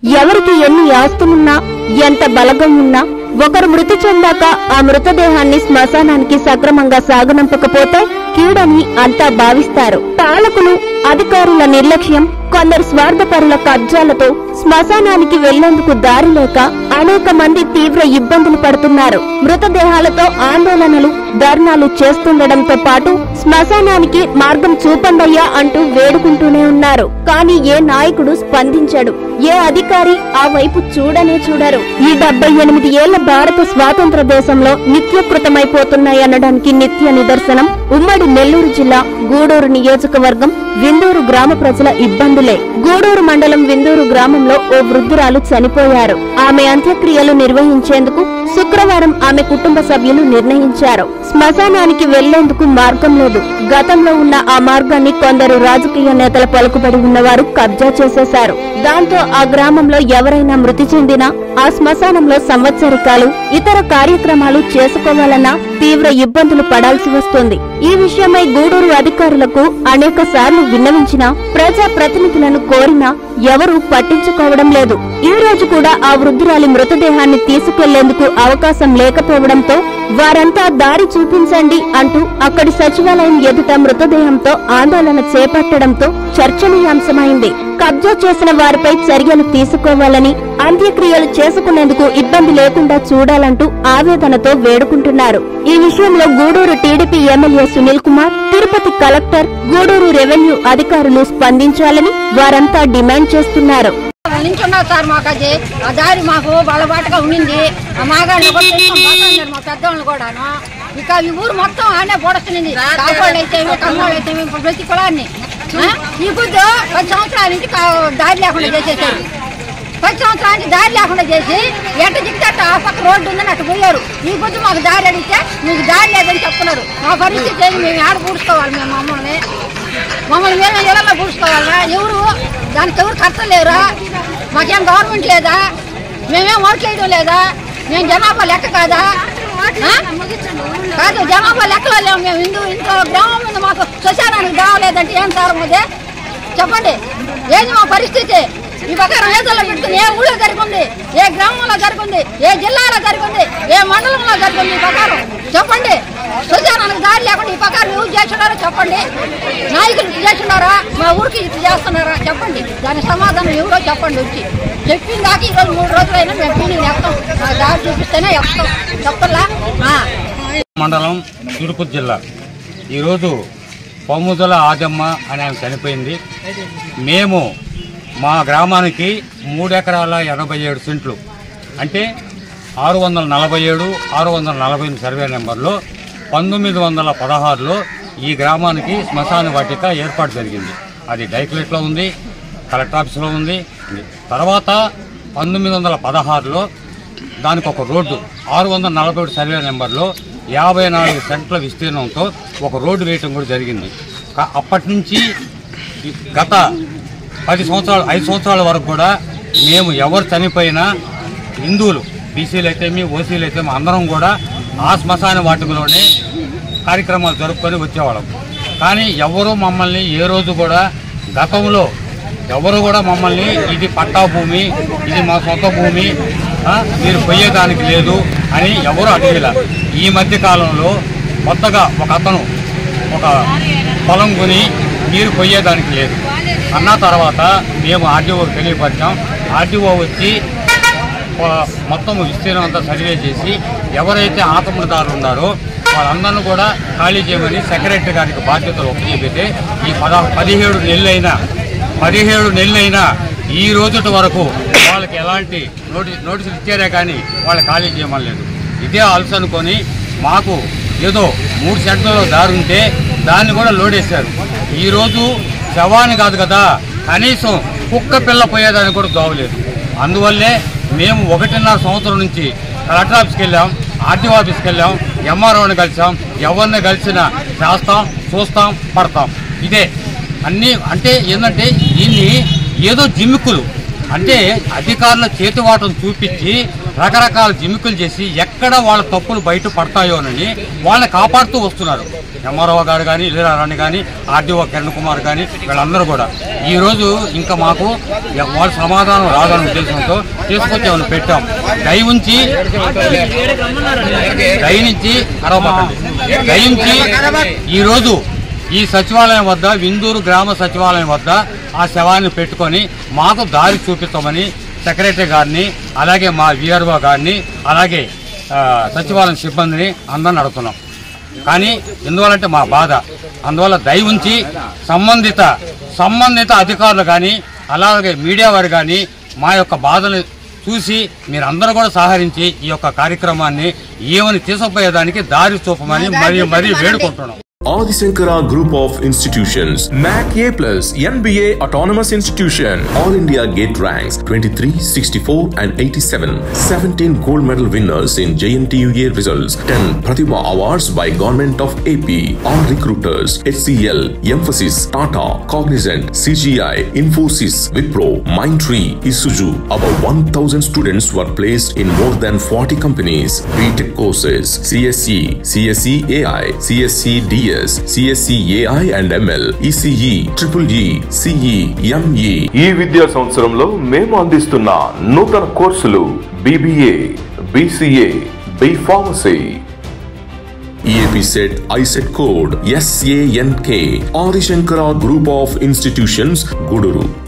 ఎవరికి ఎన్ని ఆస్తులున్నా ఎంత బలగం ఉన్నా ఒకరు మృతి చెందాక ఆ మృతదేహాన్ని శ్మశానానికి సక్రమంగా సాగనంపకపోతే కీడని అంతా భావిస్తారు పాలకులు అధికారుల నిర్లక్ష్యం కొందరు స్వార్థపరుల కబ్జాలతో శ్మశానానికి వెళ్లేందుకు దారి లేక అనేక మంది తీవ్ర ఇబ్బందులు పడుతున్నారు మృతదేహాలతో ఆందోళనలు ధర్నాలు చేస్తుండటంతో పాటు శ్మశానానికి మార్గం చూపండయ్యా అంటూ వేడుకుంటూనే ఉన్నారు కానీ ఏ నాయకుడు స్పందించడు ఏ అధికారి ఆ వైపు చూడనే చూడరు ఈ డెబ్బై ఎనిమిది ఏళ్ల భారత స్వాతంత్ర దేశంలో నిత్యకృతమైపోతున్నాయనడానికి నిత్య నిదర్శనం ఉమ్మడి నెల్లూరు జిల్లా గూడూరు నియోజకవర్గం విందూరు గ్రామ ప్రజల ఇబ్బందులే గూడూరు మండలం విందూరు గ్రామంలో ఓ వృద్ధురాలు చనిపోయారు ఆమె అంత్యక్రియలు నిర్వహించేందుకు శుక్రవారం ఆమె కుటుంబ సభ్యులు నిర్ణయించారు శ్మశానానికి వెళ్లేందుకు మార్గం లేదు గతంలో ఉన్న ఆ మార్గాన్ని కొందరు రాజకీయ నేతల పలుకుబడి ఉన్నవారు కబ్జా చేసేశారు దాంతో ఆ గ్రామంలో ఎవరైనా మృతి చెందినా ఆ శ్మశానంలో సంవత్సరికాలు ఇతర కార్యక్రమాలు చేసుకోవాలన్నా తీవ్ర ఇబ్బందులు పడాల్సి వస్తుంది ఈ విషయమై గూడూరు అధికారులకు అనేక సార్లు విన్నవించినా ప్రజా ప్రతినిధులను కోరినా ఎవరూ పట్టించుకోవడం లేదు ఈ రోజు కూడా ఆ వృద్ధురాలి మృతదేహాన్ని తీసుకెళ్లేందుకు అవకాశం లేకపోవడంతో వారంతా దారి చూపించండి అంటూ అక్కడి సచివాలయం ఎదుట మృతదేహంతో ఆందోళన చేపట్టడంతో చర్చనీయాంశమైంది కబ్జా చేసిన వారిపై చర్యలు తీసుకోవాలని అంత్యక్రియలు చేసుకునేందుకు ఇబ్బంది లేకుండా చూడాలంటూ ఆవేదనతో వేడుకుంటున్నారు ఈ విషయంలో Gudur TDP MLA Sunil Kumar Tirupati collector Gudur revenue అధికారులు స్పందించాలని వారంతా డిమాండ్ చేస్తున్నారు నించున్నారు సార్ మాకు అది ఆ దారి మాకు బలబాటుగా ఉండింది ఆ మాగాళ్ళు కూడా తీసుకొని పోతున్నారు మా పెద్దవాళ్ళు కూడాను ఇక ఈ ఊరు మొత్తం ఆనే పొడుస్తుంది కాకోళ్ళు అయితే కమ్మోళ్ళు అయితే ప్రతి కులాన్ని ఆ? ఈ బుద్ధు పది సంవత్సరాల నుంచి కా- దారి లేకుండా చేసేసారు పది సంవత్సరాల నుంచి దారి లేకుండా చేసి ఎట్ట దిగితే అట్ట ఆ పక్క రోడ్డు ఉందని అట్ట పోయారు ఈ బుద్ధి మాకు దారి అడిగితే మీకు దారి లేదని చెప్తున్నారు మా పరిస్థితి ఏంది మేము ఆడ పూడ్చుకోవాలి మేము మమ్మల్ని మమ్మల్ని మేము ఎలా పూడ్చుకోవాలా ఎవరు దానికి ఎవరు కట్టలేరా మాకేం గవర్నమెంట్ లేదా మేమేం ఓట్లు వేయడం లేదా మేము జనాభా లెక్క కాదా ఆ? కాదు జనాభా లెక్కలో లేము మేము హిందూ ఇంట్లో గ్రామం మీద మాకు శ్మశానానికి రావలేదంటే ఏం సారం అదే చెప్పండి ఏంది మా పరిస్థితి ఈ ప్రకారం ఏదోలో పెట్టుకుని ఏ ఊళ్ళో జరుగుంది ఏ గ్రామంలో జరుగుంది ఏ జిల్లాలో జరుగుంది ఏ మండలంలో జరుగుంది ఈ ప్రకారం చెప్పండి సుజానానికి దారి లేకుండా ఈ ప్రకారం ఎవరు చేస్తున్నారో చెప్పండి నాయకులు ఇటు చేస్తున్నారా మా ఊరికి ఇటు చేస్తున్నారా చెప్పండి దాని సమాధానం ఎవరో చెప్పండి వచ్చి చెప్పిన దాకా ఈరోజు మూడు రోజులైనా మేము పీని వేస్తాం మా దారి చూపిస్తేనే వేస్తాం చెప్తలా మండలం తిరుపతి జిల్లా ఈరోజు పముదల ఆదమ్మ అని ఆమె చనిపోయింది మేము మా గ్రామానికి మూడు ఎకరాల ఎనభై ఏడు సెంట్లు అంటే ఆరు వందల నలభై ఏడు ఆరు వందల నలభై ఎనిమిది సర్వే నెంబర్లో పంతొమ్మిది వందల పదహారులో ఈ గ్రామానికి శ్మశాన వాటిక ఏర్పాటు జరిగింది అది డైక్లెట్లో ఉంది కలెక్టర్ ఆఫీస్లో ఉంది తర్వాత పంతొమ్మిది వందల పదహారులో దానికి ఒక రోడ్డు ఆరు వందల నలభై ఒకటి సర్వే నెంబర్లో యాభై నాలుగు సెంట్ల విస్తీర్ణంతో ఒక రోడ్డు వేయటం కూడా జరిగింది కా- అప్పటి నుంచి ఈ గత పది సంవత్సరాలు ఐదు సంవత్సరాల వరకు కూడా మేము ఎవరు చనిపోయినా హిందువులు బీసీలు అయితేమి ఓసీలు అయితేమి అందరం కూడా ఆ శ్మశాన వాటికలోనే కార్యక్రమాలు జరుపుకొని వచ్చేవాళ్ళం కానీ ఎవరు మమ్మల్ని ఏ రోజు కూడా గతంలో ఎవరు కూడా మమ్మల్ని ఇది పట్టా భూమి ఇది మా సొంత భూమి ఆ, మీరు పోయేదానికి లేదు అని ఎవరు అడిగేలా ఈ మధ్య కాలంలో కొత్తగా ఒక అతను ఒక పొలం కొని మీరు పోయేదానికి లేదు అన్న తర్వాత మేము ఆర్డీఓకి తెలియపరిచాం ఆర్డీఓ వచ్చి ఆ, మొత్తం విస్తీర్ణం అంతా సర్వే చేసి ఎవరైతే ఆతముడిదారులు ఉన్నారో వాళ్ళందరినీ కూడా ఖాళీ చేయమని సెక్రటరీ గారికి బాధ్యతలు ఒప్పచెప్పితే ఈ పద పదిహేడు నెలలైనా పదిహేడు నెలలైనా ఈ రోజుటి వరకు వాళ్ళకి ఎలాంటి నోటీస్ నోటీసులు ఇచ్చారే కానీ వాళ్ళు ఖాళీ చేయమలేదు ఇదే అలసి అనుకొని మాకు ఏదో మూడు సెంట్లలో దారి ఉంటే దాన్ని కూడా లోడేశారు ఈరోజు శవాన్ని కాదు కదా కనీసం కుక్క పిల్ల పోయేదానికి కూడా దోవలేదు అందువల్లే మేము ఒకటిన్నర సంవత్సరం నుంచి కలెక్టర్ ఆఫీస్కి వెళ్ళాం ఆర్టీఓ ఆఫీస్కి వెళ్ళాం ఎంఆర్ఓని కలిసాం ఎవరిని కలిసినా చేస్తాం చూస్తాం పడతాం ఇదే అన్నీ అంటే ఏంటంటే దీన్ని ఏదో జిమ్మిక్కులు అంటే అధికారుల చేతివాటం చూపించి రకరకాల జిమ్మికులు చేసి ఎక్కడ వాళ్ళ తప్పులు బయట పడతాయోనని వాళ్ళని కాపాడుతూ వస్తున్నారు ఎంఆర్ఓ గారు కానీ ఇల్లారాణి కానీ ఆర్డీఓ కిరణ్ కుమార్ కానీ వీళ్ళందరూ కూడా ఈ రోజు ఇంకా మాకు వాళ్ళ సమాధానం రాదన్న ఉద్దేశంతో తీసుకొచ్చి ఏమైనా పెట్టాం దయ ఉంచి దయ నుంచి అరవబాకండి దయ ఉంచి ఈ రోజు ఈ సచివాలయం వద్ద విందూరు గ్రామ సచివాలయం వద్ద ఆ శవాన్ని పెట్టుకొని మాకు దారి చూపించమని సెక్రటరీ గారిని అలాగే మా విఆర్ఓ గారిని అలాగే ఆ, సచివాలయం సిబ్బందిని అందరిని అడుగుతున్నాం కానీ ఎందువల్లంటే మా బాధ అందువల్ల దయ ఉంచి సంబంధిత సంబంధిత అధికారులు కానీ అలాగే మీడియా వారు కానీ మా యొక్క బాధలు చూసి మీరందరూ కూడా సహకరించి ఈ యొక్క కార్యక్రమాన్ని ఏమని తీసుకుపోయేదానికి దారి చూపమని మరీ మరీ వేడుకుంటున్నాం Adisankara Group of Institutions, MAC A Plus, NBA Autonomous Institution, All India Gate Ranks 23, 64 and 87, 17 gold medal winners in JNTUA results, 10 Pratibha Awards by Government of AP, all recruiters, HCL, Emphasis, Tata, Cognizant, CGI, Infosys, Wipro, Mindtree, Isuzu. About 1000 students were placed in more than 40 companies, BTech courses, CSE, CSE AI, CSE DS, CSE AI and ML, ECE, Triple E, CE, ME. ఈ విద్యా సంవత్సరంలో మేము అందిస్తున్న నూతన కోర్సులు BBA BCA B pharmacy EAP set ISET code SANK Adi Shankara Group of Institutions Guduru